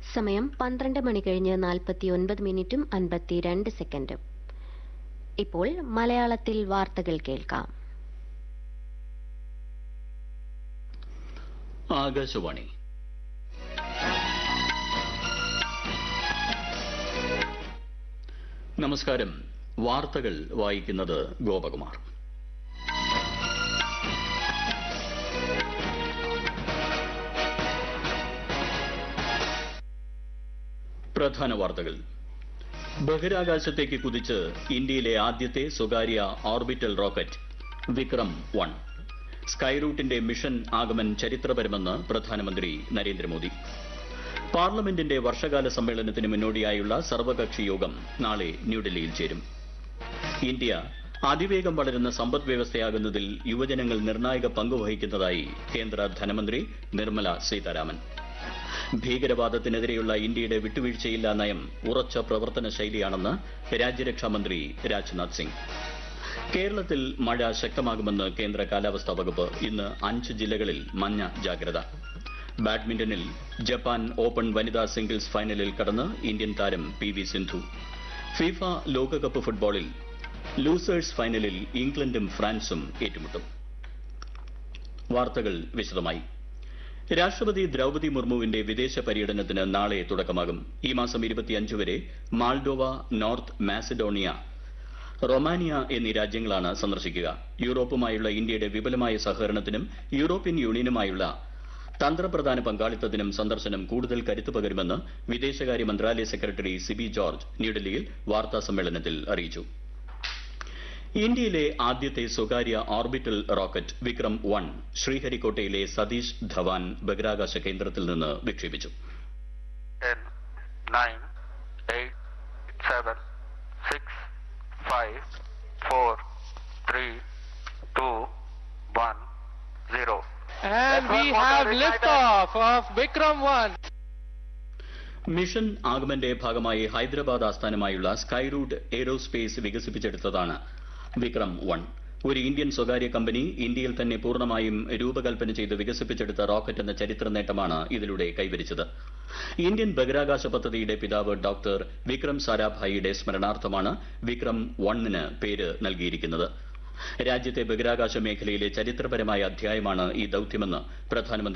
സമയം പന്ത്രണ്ട് മണി കഴിഞ്ഞ് നാൽപ്പത്തിയൊൻപത് മിനിറ്റും അൻപത്തിരണ്ട് സെക്കൻഡും ഇപ്പോൾ മലയാളത്തിൽ വാർത്തകൾ കേൾക്കാം ആകാശവാണി നമസ്കാരം വാർത്തകൾ വായിക്കുന്നത് ഗോപകുമാർ പ്രധാന വാർത്തകൾ ബഹിരാകാശത്തേക്ക് കുതിച്ച് ഇന്ത്യയിലെ ആദ്യത്തെ സ്വകാര്യ ഓർബിറ്റൽ റോക്കറ്റ് വിക്രം വൺ സ്കൈറൂട്ടിന്റെ മിഷൻ ആഗമൻ ചരിത്രപരമെന്ന് പ്രധാനമന്ത്രി നരേന്ദ്രമോദി പാർലമെന്റിന്റെ വർഷകാല സമ്മേളനത്തിന് മുന്നോടിയായുള്ള സർവകക്ഷി യോഗം നാളെ ന്യൂഡൽഹിയിൽ ചേരും ഇന്ത്യ അതിവേഗം വളരുന്ന സമ്പദ് വ്യവസ്ഥയാകുന്നതിൽ യുവജനങ്ങൾ നിർണായക പങ്കുവഹിക്കുന്നതായി കേന്ദ്ര ധനമന്ത്രി നിർമ്മല സീതാരാമൻ ഭീകരവാദത്തിനെതിരെയുള്ള ഇന്ത്യയുടെ വിട്ടുവീഴ്ചയില്ലാ നയം ഉറച്ച പ്രവർത്തന ശൈലിയാണെന്ന് രാജ്യരക്ഷാമന്ത്രി രാജ്നാഥ് സിംഗ് കേരളത്തിൽ മഴ ശക്തമാകുമെന്ന് കേന്ദ്ര കാലാവസ്ഥാ വകുപ്പ് ഇന്ന് അഞ്ച് ജില്ലകളിൽ മഞ്ഞ ജാഗ്രത ബാഡ്മിന്റണിൽ ജപ്പാൻ ഓപ്പൺ വനിതാ സിംഗിൾസ് ഫൈനലിൽ കടന്ന് ഇന്ത്യൻ താരം പി വി സിന്ധു ഫിഫ ലോകകപ്പ് ഫുട്ബോളിൽ ലൂസേഴ്സ് ഫൈനലിൽ ഇംഗ്ലണ്ടും ഫ്രാൻസും ഏറ്റുമുട്ടും വാർത്തകൾ വിശദമായി രാഷ്ട്രപതി ദ്രൌപതി മുർമുവിന്റെ വിദേശ പര്യടനത്തിന് നാളെ തുടക്കമാകും ഈ മാസം ഇരുപത്തിയഞ്ച് വരെ മാൾഡോവ നോർത്ത് മാസിഡോണിയ റൊമാനിയ എന്നീ രാജ്യങ്ങളാണ് സന്ദർശിക്കുക യൂറോപ്പുമായുള്ള ഇന്ത്യയുടെ വിപുലമായ സഹകരണത്തിനും യൂറോപ്യൻ യൂണിയനുമായുള്ള തന്ത്രപ്രധാന പങ്കാളിത്തത്തിനും സന്ദർശനം കൂടുതൽ കരുത്തു പകരുമെന്ന് വിദേശകാര്യ മന്ത്രാലയ സെക്രട്ടറി സിബി ജോർജ് ന്യൂഡൽഹിയിൽ വാർത്താ സമ്മേളനത്തിൽ അറിയിച്ചു ഇന്ത്യയിലെ ആദ്യത്തെ സ്വകാര്യ ഓർബിറ്റൽ റോക്കറ്റ് വിക്രം വൺ ശ്രീഹരിക്കോട്ടയിലെ സതീഷ് ധവാൻ ബഹിരാകാശ കേന്ദ്രത്തിൽ നിന്ന് വിക്ഷേപിച്ചു 10, 9, 8, 7, 6, 5, 4, 3, 2, 1, 0. And we have liftoff of Vikram 1. Mission ആഗമന്റെ ഭാഗമായി ഹൈദരാബാദ് ആസ്ഥാനമായുള്ള സ്കൈറൂട്ട് എയ്റോസ്പേസ് വികസിപ്പിച്ചെടുത്തതാണ് വിക്രം വൺ ഒരു ഇന്ത്യൻ സ്വകാര്യ കമ്പനി ഇന്ത്യയിൽ തന്നെ പൂർണ്ണമായും രൂപകൽപ്പന ചെയ്ത് വികസിപ്പിച്ചെടുത്ത റോക്കറ്റ് എന്ന ചരിത്ര നേട്ടമാണ് ഇതിലൂടെ കൈവരിച്ചത് ഇന്ത്യൻ ബഹിരാകാശ പദ്ധതിയുടെ പിതാവ് ഡോക്ടർ വിക്രം സാരാഭായിയുടെ സ്മരണാർത്ഥമാണ് വിക്രം വണ്ണിന് പേര് നൽകിയിരിക്കുന്നത് രാജ്യത്തെ ബഹിരാകാശ മേഖലയിലെ ചരിത്രപരമായ അധ്യായമാണ് ഈ ദൌത്യമെന്ന് പ്രധാനമന്ത്രി